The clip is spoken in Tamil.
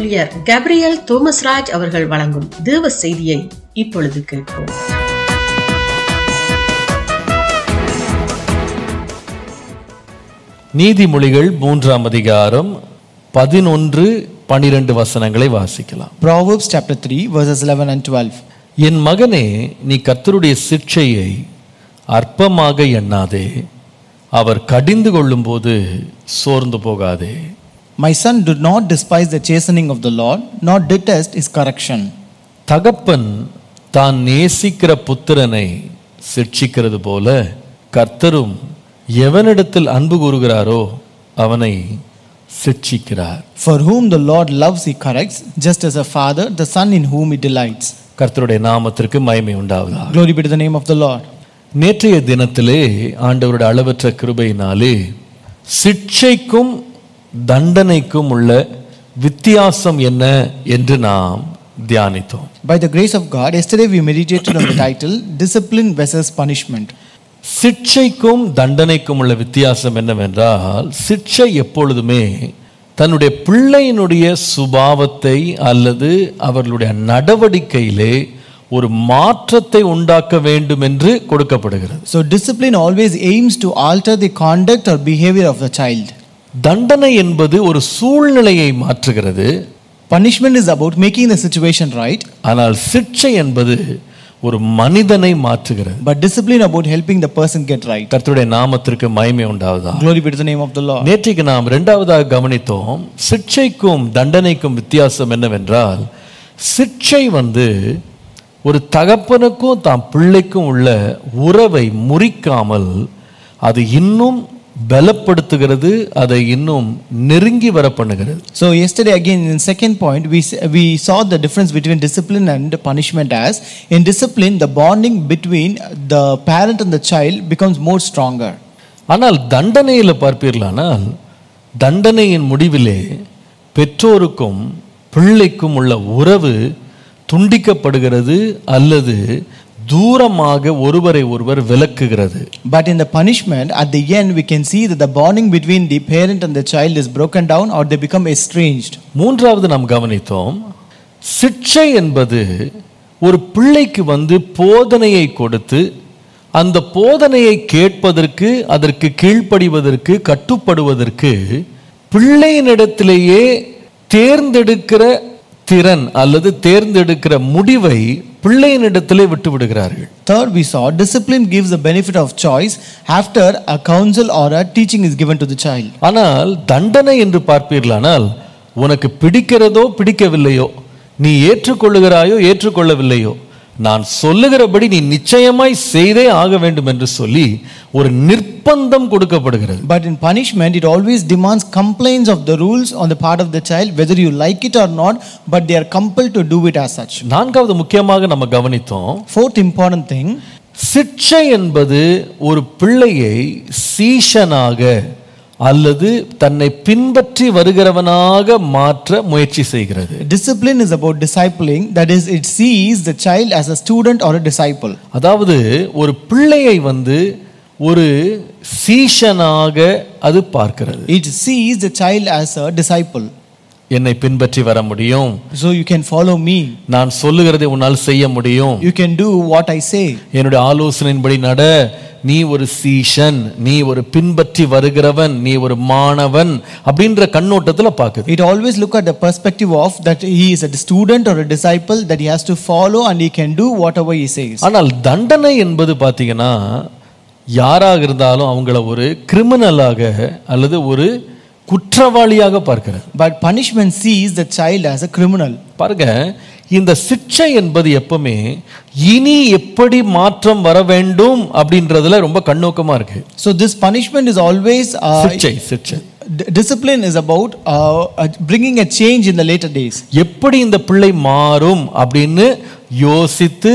ஊழியர் கேப்ரியல் தோமஸ்ராஜ் அவர்கள் வழங்கும் தேவ செய்தியை இப்பொழுது கேட்போம் நீதிமொழிகள் மூன்றாம் அதிகாரம் பதினொன்று பனிரெண்டு வசனங்களை வாசிக்கலாம் Proverbs chapter 3, verses 11 and 12. என் மகனே நீ கர்த்தருடைய சிற்சையை அற்பமாக எண்ணாதே அவர் கடிந்து கொள்ளும்போது சோர்ந்து போகாதே My son, do not despise the chastening of the Lord, nor detest his correction. தகப்பன் தான் நேசிக்கிற புத்திரனை சிட்சிக்கிறது போல கர்த்தரும் எவனிடத்தில் அன்பு கூறுகிறாரோ அவனை சிட்சிக்கிறார் For whom the Lord loves, he corrects, just as a father, the son in whom he delights. கர்த்தருடைய நாமத்திற்கு மகிமை உண்டாவதா Glory be to the name of the Lord. நேற்றைய தினத்திலே ஆண்டவருடைய அளவற்ற கிருபையினாலே சிட்சைக்கும் தண்டனைக்கும் உள்ள வித்தியாசம் என்ன என்று நாம் தியானித்தோம் By the grace of God, yesterday we meditated on the title Discipline versus Punishment. சிட்சைக்கும் தண்டனைக்கும் உள்ள வித்தியாசம் என்னவென்றால் சிட்சை எப்பொழுதுமே தன்னுடைய பிள்ளையினுடைய சுபாவத்தை அல்லது அவர்களுடைய நடவடிக்கையிலே ஒரு மாற்றத்தை உண்டாக்க வேண்டும் என்று கொடுக்கப்படுகிறது So, discipline always aims to alter the conduct or behavior of the child. தண்டனை என்பது ஒரு சூழ்நிலையை மாற்றுகிறது Punishment is about making the situation right, ஆனால் சிட்சை என்பது ஒரு மனிதனை மாற்றுகிறது but discipline about helping the person get right. கர்த்தருடைய நாமத்திற்கு மகிமை உண்டாவதா Glory be to the name of the Lord. நேற்றைக்கு நாம் இரண்டாவதாக கவனித்தோம் சிட்சைக்கும் தண்டனைக்கும் வித்தியாசம் என்னவென்றால் சிட்சை வந்து ஒரு தகப்பனுக்கும் தாம் பிள்ளைக்கும் உள்ள உறவை முறிக்காமல் அது இன்னும் பலப்படுத்துகிறது அதை இன்னும் நெருங்கி வர பண்ணுகிறது So yesterday again in second point we s- we saw the difference between discipline and punishment as in discipline the bonding between the parent and the child becomes more stronger. ஆனால் தண்டனையில் பார்ப்பீர்களானால் தண்டனையின் முடிவிலே பெற்றோருக்கும் பிள்ளைக்கும் உள்ள உறவு துண்டிக்கப்படுகிறது அல்லது தூரமாக ஒருவரை ஒருவர் விலக்குகிறது But in the punishment at the end we can see that the bonding between the parent and the child is broken down or they become estranged. மூன்றாவது நாம் கவனித்தோம் சிட்சை என்பது ஒரு பிள்ளைக்கு வந்து போதனையை கொடுத்து அந்த போதனையை கேட்பதற்கு அதற்கு கீழ்ப்படிவதற்கு கட்டுப்படுவதற்கு பிள்ளையினிடத்திலேயே தேர்ந்தெடுக்கிற திறன் அல்லது தேர்ந்தெடுக்கிற முடிவை பிள்ளையினிடத்திலே விட்டு விடுகிறார்கள் Third we saw discipline gives the benefit of choice after a counsel or a teaching is given to the child. ஆனால் தண்டனை என்று பார்ப்பீர்களானால் உனக்கு பிடிக்கிறதோ பிடிக்கவில்லையோ நீ ஏற்றுக்கொள்ளுகிறாயோ ஏற்றுக்கொள்ளவில்லையோ நான் சொல்லுகிறபடி நீ நிச்சயமாய் செய்தே ஆக வேண்டும் என்று சொல்லி ஒரு நிர்பந்தம் கொடுக்கப்படுகிறது But in punishment, it always demands complaints of the rules on the part of the child, whether you like it or not, but they are compelled to do it as such. நான்காவது முக்கியமாக நம்ம கவனித்தோம் Fourth important thing சிட்சை என்பது ஒரு பிள்ளையை சீஷனாக அல்லது தன்னை பின்பற்றி வருகிறவனாக மாற்ற முயற்சி செய்கிறது discipline is about discipling, that is, it sees the child as a student or a disciple. அதாவது ஒரு பிள்ளையை வந்து ஒரு சீஷனாக அது பார்க்கிறது It sees the child as a disciple. என்னை பின்பற்றி வர முடியும் So you can follow me, நான் சொல்லுகிறதை உன்னால் செய்ய முடியும் you can do what I say. என்னுடைய ஆலோசனையின்படி நட நீ ஒரு சீஷன் நீ ஒரு பின்பற்றி வருகிறவன் நீ ஒரு மாணவன் அப்படின்ற கண்ணோட்டத்துல பார்க்குது It always look at the perspective of that he is a student or a disciple that he has to follow and he can do whatever he says. ஆனால் தண்டனை என்பது பார்த்தீங்கன்னா யாராக இருந்தாலும் அவங்கள ஒரு கிரிமினலாக அல்லது ஒரு குற்றவாளியாக பார்க்கிறது But punishment sees the child as a criminal. பாருங்க இந்த சிக்ஷை என்பது எப்பவுமே இனி எப்படி மாற்றம் வர வேண்டும் அப்படின்றதுல ரொம்ப கண்ணோக்கமா இருக்கு So this punishment is always uh, சிக்ஷை சிக்ஷை d- discipline is about uh, uh, bringing a change in the later days. எப்படி இந்த பிள்ளை மாறும் அப்படின்னு யோசித்து